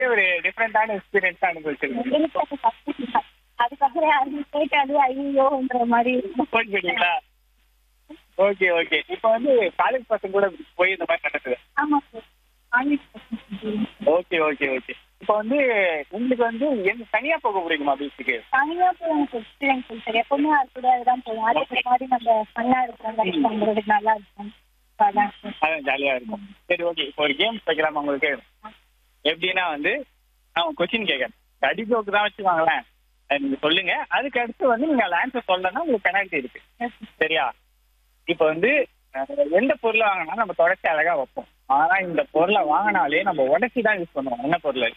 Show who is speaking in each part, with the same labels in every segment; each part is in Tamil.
Speaker 1: ஒரு டிஃப்ரெண்டான எக்ஸ்பீரியன்ஸ் அனுபவிச்சிருக்கீங்க
Speaker 2: எனக்கு அது first தான். அதுக்கப்புறம் அது கேட்டாலே ஐயோன்ற மாதிரி இருக்கும்.
Speaker 1: போயிட்டீங்களா ஓகே ஓகே இப்போ வந்து காலேஜ் பசங்க கூட போய் இந்த மாதிரி நடக்குது
Speaker 2: ஆமா சார் ஆங்கில பசங்க.
Speaker 1: ஓகே ஓகே ஓகே இப்போ வந்து உங்களுக்கு வந்து எங்க தனியா போக முடியுமா பீச்சுக்கு
Speaker 2: தனியா போய் எனக்கு எக்ஸ்பீரியன்ஸ் சார் எப்பவுமே அது கூட தான் போவோம் அதுக்கு மாதிரி நம்ம ஃபன்னா இருக்கிறோம் லைஃப் பண்றதுக்கு நல்லா இருக்கும் So அதான் சார்
Speaker 1: அதான் ஜாலியா இருக்கும் சரி ஓகே இப்போ ஒரு கேம் வைக்கலாமா உங்களுக்கு எப்படின்னா வந்து நான் கொஸ்டின் கேட்கறேன் அடிஜோக்கு தான் வச்சுக்கோங்களேன் அது நீங்க சொல்லுங்க அதுக்கு அடுத்து வந்து நீங்க ஆன்சர் சொல்லணும்னா உங்களுக்கு பெனால்ட்டி இருக்கு சரியா இப்போ வந்து அஹ், எந்த பொருளை வாங்கினா நம்ம தொடச்சி அழகா வைப்போம் ஆனா இந்த பொருளை வாங்கினாலே நம்ம உடச்சி தான் யூஸ் பண்ணுவோம் என்ன பொருள்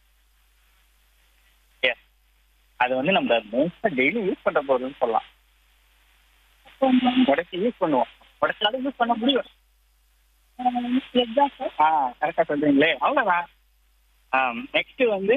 Speaker 1: எஸ் அது வந்து நம்ம மோஸ்டா டெய்லி யூஸ் பண்ற பொருள்னு சொல்லலாம் உடச்சி யூஸ் பண்ணுவோம் உடச்சாலும் யூஸ் பண்ண முடியும்
Speaker 2: எக்ஸா சார்
Speaker 1: ஆ கரெக்டா சொல்றீங்களே அவ்வளவுதான் நெக்ஸ்ட் வந்து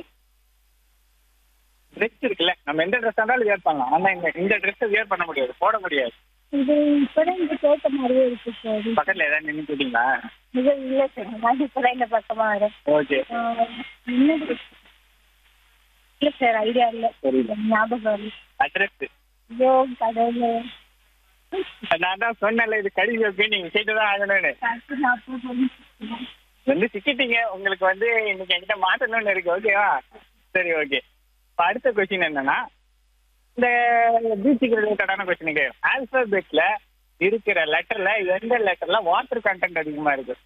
Speaker 1: ட்ரெஸ் இருக்குல்ல நம்ம எந்த ட்ரெஸ் இருந்தாலும் வியர் பண்ணலாம் ஆனா இந்த இந்த ட்ரெஸ் வியர் பண்ண முடியாது போட முடியாது
Speaker 2: இது இப்பதான் இந்த கேட்ட மாதிரியே இருக்கு சார்
Speaker 1: பக்கத்துல ஏதாவது நின்று கேட்டீங்களா
Speaker 2: இது இல்ல சார் நான் இப்பதான் இந்த பக்கமா வரேன்
Speaker 1: ஓகே
Speaker 2: ஆஹ் என்னது இல்ல சார் ஐடியா இல்ல
Speaker 1: தெரியல
Speaker 2: ஞாபகம் இல்லை
Speaker 1: அட்ரஸ்
Speaker 2: ஐயோ கடவுளே
Speaker 1: நான் தான் சொன்னேன்ல இது கடி ஜோக்கு நீங்க கேட்டுதான் ஆகணும்னு
Speaker 2: கரெக்ட் நான் அப்போ சொல்லிட்டேன்.
Speaker 1: வந்து சிக்கிட்டீங்க உங்களுக்கு வந்து இன்னைக்கு என்கிட்ட மாட்டணும்னு இருக்கு ஓகேவா சரி ஓகே இப்போ அடுத்த கொஸ்டின் என்னன்னா இந்த பீச்சுக்கு ரிலேட்டடான கொஸ்டினுக்கு ஆல்பபெட்ல இருக்கிற லெட்டர்ல எந்த லெட்டர்ல வாட்டர் கண்டென்ட் அதிகமா இருக்கு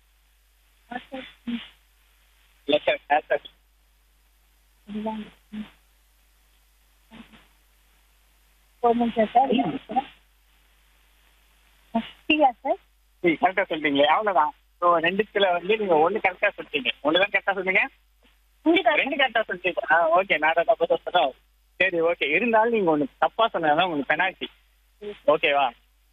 Speaker 1: லெட்டர் ஆல்பபெட்
Speaker 2: இதுதான். ஒரு நிமிஷம் சார் ஃப்ரீயா சார்
Speaker 1: கரெக்டா சொல்லிட்டீங்களே அவ்வளவுதான் ஸோ ரெண்டுத்துல வந்து நீங்க ஒண்ணு கரெக்டா சொல்லிட்டீங்க ஒண்ணு தான் கரெக்டா சொன்னீங்க
Speaker 2: உங்களுக்கு
Speaker 1: ரெண்டு கரெக்டா சொல்லிட்டீங்க ஆ ஓகே நான் தான் தப்பா சொன்னோம் சரி ஓகே இருந்தாலும் நீங்க ஒண்ணு தப்பா சொன்னதுதான் உங்களுக்கு பெனால்ட்டி ஓகேவா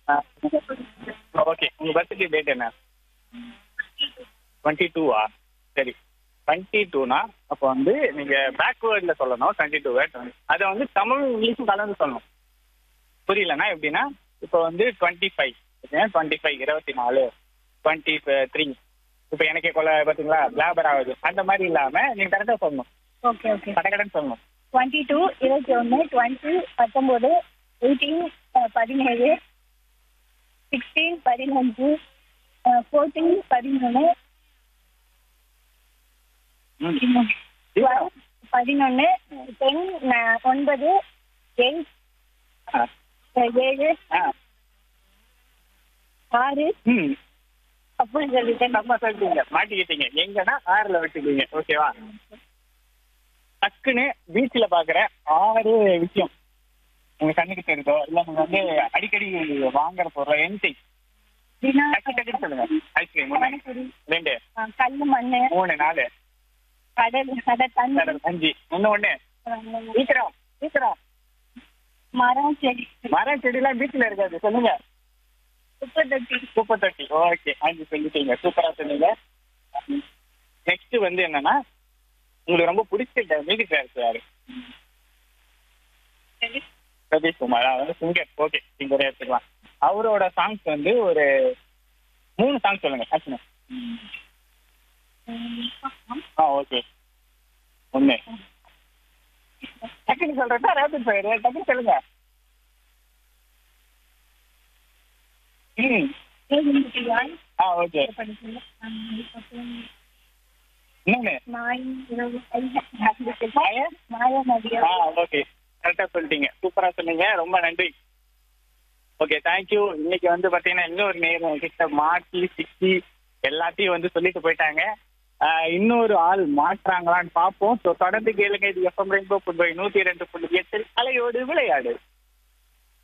Speaker 1: ஓகே உங்க பர்த்டே டேட் என்ன டுவெண்ட்டி டூவா சரி டுவெண்ட்டி டூனா அப்போ வந்து நீங்க பேக்வேர்ட்ல சொல்லணும் டுவெண்ட்டி டூ அதை வந்து தமிழ் இங்கிலீஷும் கலந்து சொல்லணும் புரியலன்னா எப்படின்னா இப்போ வந்து டுவெண்ட்டி ஃபைவ் டுவெண்ட்டி ஃபைவ் இருபத்தி நாலு டுவெண்ட்டி த்ரீ இப்போ எனக்கே கொலை பார்த்தீங்களா லேபர் ஆகுது அந்த மாதிரி இல்லாம நீங்க கரெக்டா சொல்லணும்
Speaker 2: ஓகே ஓகே
Speaker 1: கடகடன்னு சொல்லணும்
Speaker 2: டுவெண்ட்டி டூ இருபத்தி ஒன்று டுவெண்ட்டி பத்தொம்போது எயிட்டீன் பதினேழு சிக்ஸ்டீன் பதினஞ்சு ஃபோர்டீன் பதிமூணு டுவெல் பதினொன்று டென் ஒன்பது எயிட்
Speaker 1: ஆ.
Speaker 2: ஏழு
Speaker 1: ஆ.
Speaker 2: ஆறு
Speaker 1: ம்
Speaker 2: அப்படி சொல்லிட்டேன்
Speaker 1: நம்ம சொல்லிட்டீங்க மாட்டிக்கிட்டீங்க எங்கன்னா ஆறுல விட்டுட்டீங்க ஓகேவா டக்குன்னு பீச்ல பாக்குற ஆறு விஷயம் உங்க கண்ணுக்கு தெரியுதோ இல்ல நீங்க வந்து அடிக்கடி வாங்குற பொருள் என்டி
Speaker 2: அப்படின்னா
Speaker 1: டக்கு டக்குன்னு சொல்லுங்க ஐஸ்கிரீம் ஒண்ணு
Speaker 2: பானிபூரி,
Speaker 1: ரெண்டு
Speaker 2: ஆ, கல்லு மண்ணு
Speaker 1: மூணு நாலு
Speaker 2: கடல் கடல் தண்ணி
Speaker 1: கடல், அஞ்சு ஒண்ணு ஒண்ணு சீக்கிரம் சீக்கிரம்
Speaker 2: மரம் செடி
Speaker 1: மரம் செடி எல்லாம் பீச்ல இருக்காது சொல்லுங்க
Speaker 2: குப்பை தொட்டி
Speaker 1: குப்பை தொட்டி ஓகே அஞ்சு சொல்லிட்டீங்க சூப்பரா சொன்னீங்க நெக்ஸ்ட் வந்து என்னன்னா உங்களுக்கு ரொம்ப பிடிச்ச மியூசிக் டைரக்டர் யாரு சதீஷ் குமார் அவர் வந்து சிங்கர் ஓகே சிங்கரே எடுத்துக்கலாம் அவரோட சாங்ஸ் வந்து ஒரு மூணு சாங் சொல்லுங்க ஆச்சுங்க ஆ ஓகே ஒண்ணு டக்குன்னு சொல்றதா ரேபிட் ஃபயர் டக்குன்னு சொல்லுங்க ம் ஆ ஓகே இன்னொன்னு மாய?
Speaker 2: மாயா
Speaker 1: ஆ ஓகே கரெக்டா சொல்லிட்டீங்க சூப்பரா சொன்னீங்க ரொம்ப நன்றி ஓகே தேங்க்யூ இன்னைக்கு வந்து பாத்தீங்கன்னா இன்னொரு நேரம் கிட்ட மாட்டி சிக்கி எல்லாத்தையும் வந்து சொல்லிட்டு போயிட்டாங்க ஆஹ் இன்னொரு ஆள் மாற்றாங்களான்னு பார்ப்போம் ஸோ தொடர்ந்து கேளுங்க இது எஃப்எம் ரெயின்போ புதுவை நூத்தி ரெண்டு புள்ளி எட்டில் அலையோடு விளையாடு